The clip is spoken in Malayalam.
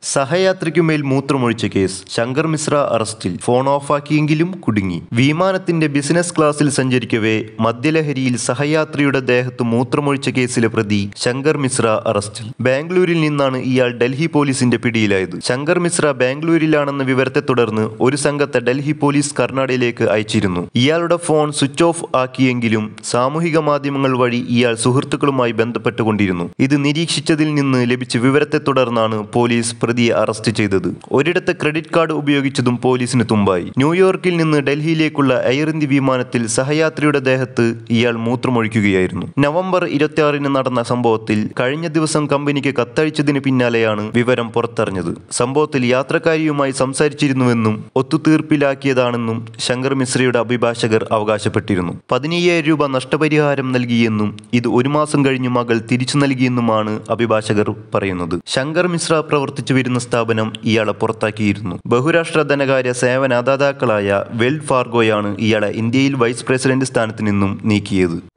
സഹയാത്രിക്കുമേൽ മൂത്രമൊഴിച്ച കേസ് ശങ്കർ മിശ്ര അറസ്റ്റിൽ ഫോൺ ഓഫാക്കിയെങ്കിലും കുടുങ്ങി വിമാനത്തിന്റെ ബിസിനസ് ക്ലാസ്സിൽ സഞ്ചരിക്കവേ മദ്യലഹരിയിൽ സഹയാത്രിയുടെ ദേഹത്ത് മൂത്രമൊഴിച്ച കേസിലെ പ്രതി ശങ്കർ മിശ്ര അറസ്റ്റിൽ ബാംഗ്ലൂരിൽ നിന്നാണ് ഇയാൾ ഡൽഹി പോലീസിന്റെ പിടിയിലായത് ശങ്കർ മിശ്ര ബാംഗ്ലൂരിലാണെന്ന വിവരത്തെ തുടർന്ന് ഒരു സംഘത്തെ ഡൽഹി പോലീസ് കർണാടകയിലേക്ക് അയച്ചിരുന്നു ഇയാളുടെ ഫോൺ സ്വിച്ച് ഓഫ് ആക്കിയെങ്കിലും സാമൂഹിക മാധ്യമങ്ങൾ വഴി ഇയാൾ സുഹൃത്തുക്കളുമായി ബന്ധപ്പെട്ടുകൊണ്ടിരുന്നു ഇത് നിരീക്ഷിച്ചതിൽ നിന്ന് ലഭിച്ച വിവരത്തെ തുടർന്നാണ് പോലീസ് പ്രതിയെ അറസ്റ്റ് ചെയ്തത് ഒരിടത്ത് ക്രെഡിറ്റ് കാർഡ് ഉപയോഗിച്ചതും പോലീസിന് തുമ്പായി ന്യൂയോർക്കിൽ നിന്ന് ഡൽഹിയിലേക്കുള്ള എയർ ഇന്ത്യ വിമാനത്തിൽ സഹയാത്രിയുടെ ദേഹത്ത് ഇയാൾ മൂത്രമൊഴിക്കുകയായിരുന്നു നവംബർ ഇരുപത്തിയാറിന് നടന്ന സംഭവത്തിൽ കഴിഞ്ഞ ദിവസം കമ്പനിക്ക് കത്തയച്ചതിന് പിന്നാലെയാണ് വിവരം പുറത്തറിഞ്ഞത് സംഭവത്തിൽ യാത്രക്കാരിയുമായി സംസാരിച്ചിരുന്നുവെന്നും ഒത്തുതീർപ്പിലാക്കിയതാണെന്നും ശങ്കർ മിശ്രയുടെ അഭിഭാഷകർ അവകാശപ്പെട്ടിരുന്നു പതിനയ്യായിരം രൂപ നഷ്ടപരിഹാരം നൽകിയെന്നും ഇത് ഒരു മാസം കഴിഞ്ഞ് മകൾ തിരിച്ചു നൽകിയെന്നുമാണ് അഭിഭാഷകർ പറയുന്നത് ശങ്കർ മിശ്ര പ്രവർത്തിച്ചു വരുന്ന സ്ഥാപനം ഇയാളെ പുറത്താക്കിയിരുന്നു ബഹുരാഷ്ട്ര ധനകാര്യ സേവനദാതാക്കളായ വെൽ ഫാർഗോയാണ് ഇയാളെ ഇന്ത്യയിൽ വൈസ് പ്രസിഡന്റ് സ്ഥാനത്ത് നിന്നും നീക്കിയത്